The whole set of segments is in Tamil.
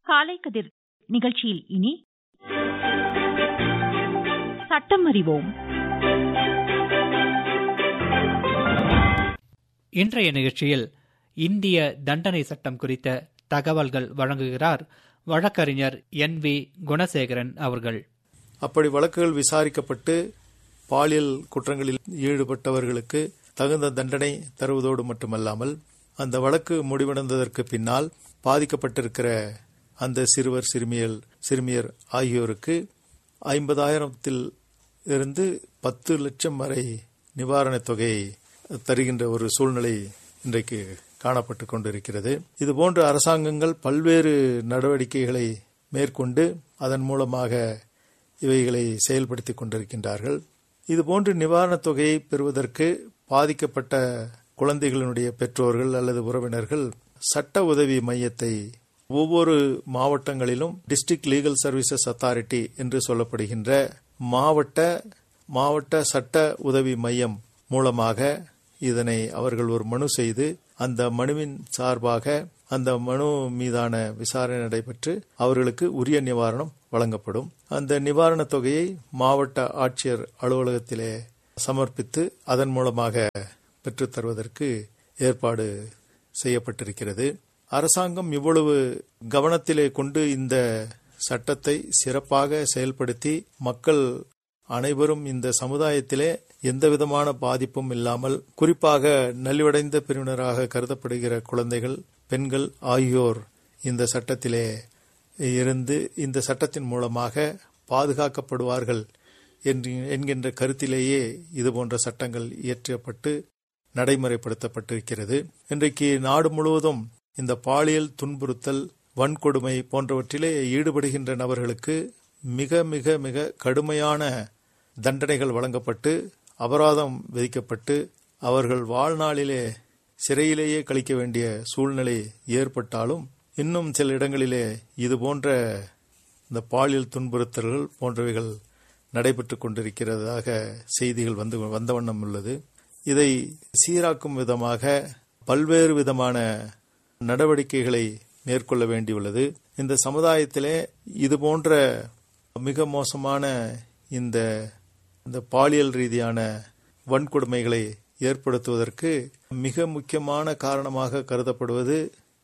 காலை கதிர் நிகழ்ச்சியில் இனி சட்டம் அறிவோம் இன்றைய நிகழ்ச்சியில் இந்திய தண்டனை சட்டம் குறித்த தகவல்கள் வழங்குகிறார் வழக்கறிஞர் என் வி குணசேகரன் அவர்கள் அப்படி வழக்குகள் விசாரிக்கப்பட்டு பாலியல் குற்றங்களில் ஈடுபட்டவர்களுக்கு தகுந்த தண்டனை தருவதோடு மட்டுமல்லாமல் அந்த வழக்கு முடிவடைந்ததற்கு பின்னால் பாதிக்கப்பட்டிருக்கிற அந்த சிறுவர் சிறுமியல் சிறுமியர் ஆகியோருக்கு ஐம்பதாயிரத்தில் இருந்து பத்து லட்சம் வரை நிவாரணத் தொகையை தருகின்ற ஒரு சூழ்நிலை இன்றைக்கு காணப்பட்டு கொண்டிருக்கிறது இதுபோன்ற அரசாங்கங்கள் பல்வேறு நடவடிக்கைகளை மேற்கொண்டு அதன் மூலமாக இவைகளை செயல்படுத்திக் கொண்டிருக்கின்றார்கள் இதுபோன்று நிவாரணத் தொகையை பெறுவதற்கு பாதிக்கப்பட்ட குழந்தைகளினுடைய பெற்றோர்கள் அல்லது உறவினர்கள் சட்ட உதவி மையத்தை ஒவ்வொரு மாவட்டங்களிலும் டிஸ்ட்ரிக்ட் லீகல் சர்வீசஸ் அத்தாரிட்டி என்று சொல்லப்படுகின்ற மாவட்ட மாவட்ட சட்ட உதவி மையம் மூலமாக இதனை அவர்கள் ஒரு மனு செய்து அந்த மனுவின் சார்பாக அந்த மனு மீதான விசாரணை நடைபெற்று அவர்களுக்கு உரிய நிவாரணம் வழங்கப்படும் அந்த நிவாரணத் தொகையை மாவட்ட ஆட்சியர் அலுவலகத்திலே சமர்ப்பித்து அதன் மூலமாக பெற்றுத் தருவதற்கு ஏற்பாடு செய்யப்பட்டிருக்கிறது அரசாங்கம் இவ்வளவு கவனத்திலே கொண்டு இந்த சட்டத்தை சிறப்பாக செயல்படுத்தி மக்கள் அனைவரும் இந்த சமுதாயத்திலே எந்தவிதமான பாதிப்பும் இல்லாமல் குறிப்பாக நலிவடைந்த பிரிவினராக கருதப்படுகிற குழந்தைகள் பெண்கள் ஆகியோர் இந்த சட்டத்திலே இருந்து இந்த சட்டத்தின் மூலமாக பாதுகாக்கப்படுவார்கள் என்கின்ற கருத்திலேயே இதுபோன்ற சட்டங்கள் இயற்றப்பட்டு நடைமுறைப்படுத்தப்பட்டிருக்கிறது இன்றைக்கு நாடு முழுவதும் இந்த பாலியல் துன்புறுத்தல் வன்கொடுமை போன்றவற்றிலே ஈடுபடுகின்ற நபர்களுக்கு மிக மிக மிக கடுமையான தண்டனைகள் வழங்கப்பட்டு அபராதம் விதிக்கப்பட்டு அவர்கள் வாழ்நாளிலே சிறையிலேயே கழிக்க வேண்டிய சூழ்நிலை ஏற்பட்டாலும் இன்னும் சில இடங்களிலே இது போன்ற இந்த பாலியல் துன்புறுத்தல்கள் போன்றவைகள் நடைபெற்று கொண்டிருக்கிறதாக செய்திகள் வந்து வந்த வண்ணம் உள்ளது இதை சீராக்கும் விதமாக பல்வேறு விதமான நடவடிக்கைகளை மேற்கொள்ள வேண்டியுள்ளது இந்த சமுதாயத்திலே இது போன்ற மிக மோசமான இந்த இந்த பாலியல் ரீதியான வன்கொடுமைகளை ஏற்படுத்துவதற்கு மிக முக்கியமான காரணமாக கருதப்படுவது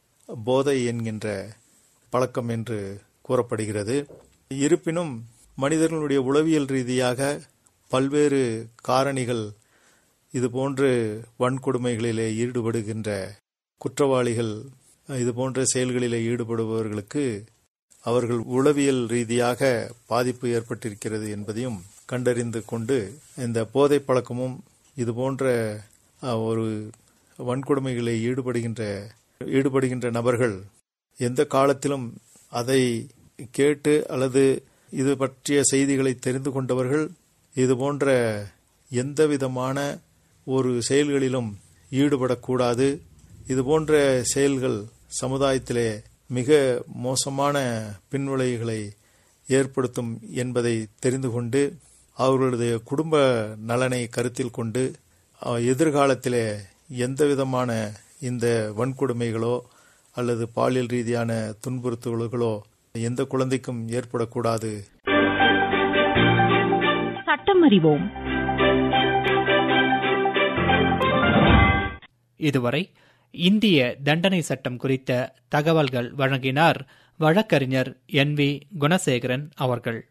போதை என்கின்ற பழக்கம் என்று கூறப்படுகிறது இருப்பினும் மனிதர்களுடைய உளவியல் ரீதியாக பல்வேறு காரணிகள் இதுபோன்று வன்கொடுமைகளிலே ஈடுபடுகின்ற குற்றவாளிகள் இதுபோன்ற செயல்களிலே ஈடுபடுபவர்களுக்கு அவர்கள் உளவியல் ரீதியாக பாதிப்பு ஏற்பட்டிருக்கிறது என்பதையும் கண்டறிந்து கொண்டு இந்த போதை பழக்கமும் இதுபோன்ற ஒரு வன்கொடுமைகளை ஈடுபடுகின்ற ஈடுபடுகின்ற நபர்கள் எந்த காலத்திலும் அதை கேட்டு அல்லது இது பற்றிய செய்திகளை தெரிந்து கொண்டவர்கள் இதுபோன்ற எந்த விதமான ஒரு செயல்களிலும் ஈடுபடக்கூடாது இதுபோன்ற செயல்கள் சமுதாயத்திலே மிக மோசமான பின்விளைவுகளை ஏற்படுத்தும் என்பதை தெரிந்து கொண்டு அவர்களுடைய குடும்ப நலனை கருத்தில் கொண்டு எதிர்காலத்திலே எந்த விதமான இந்த வன்கொடுமைகளோ அல்லது பாலியல் ரீதியான துன்புறுத்தல்களோ எந்த குழந்தைக்கும் ஏற்படக்கூடாது சட்டம் அறிவோம் இதுவரை இந்திய தண்டனை சட்டம் குறித்த தகவல்கள் வழங்கினார் வழக்கறிஞர் என் வி குணசேகரன் அவர்கள்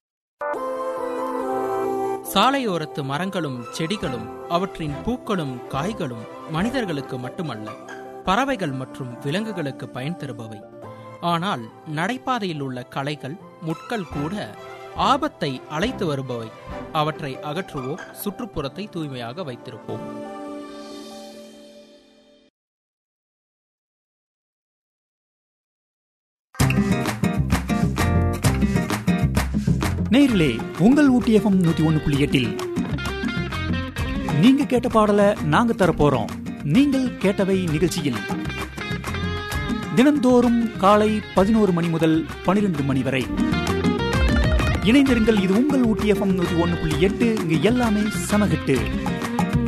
சாலையோரத்து மரங்களும் செடிகளும் அவற்றின் பூக்களும் காய்களும் மனிதர்களுக்கு மட்டுமல்ல பறவைகள் மற்றும் விலங்குகளுக்கு பயன் தருபவை ஆனால் நடைபாதையில் உள்ள களைகள் முட்கள் கூட ஆபத்தை அழைத்து வருபவை அவற்றை அகற்றுவோம் சுற்றுப்புறத்தை தூய்மையாக வைத்திருப்போம் நேரிலே உங்கள் ஊட்டி எஃப்எம் நூத்தி ஒன்னு புள்ளி எட்டில் நீங்க கேட்ட பாடலை நாங்க தரப்போறோம் நீங்கள் கேட்டவை நிகழ்ச்சியில் தினந்தோறும் காலை பதினோரு மணி முதல் பனிரெண்டு மணி வரை இணைந்திருங்கள் இது உங்கள் ஊட்டி எஃப்எம் நூத்தி ஒன்னு புள்ளி எட்டு இங்கு எல்லாமே சமகிட்டு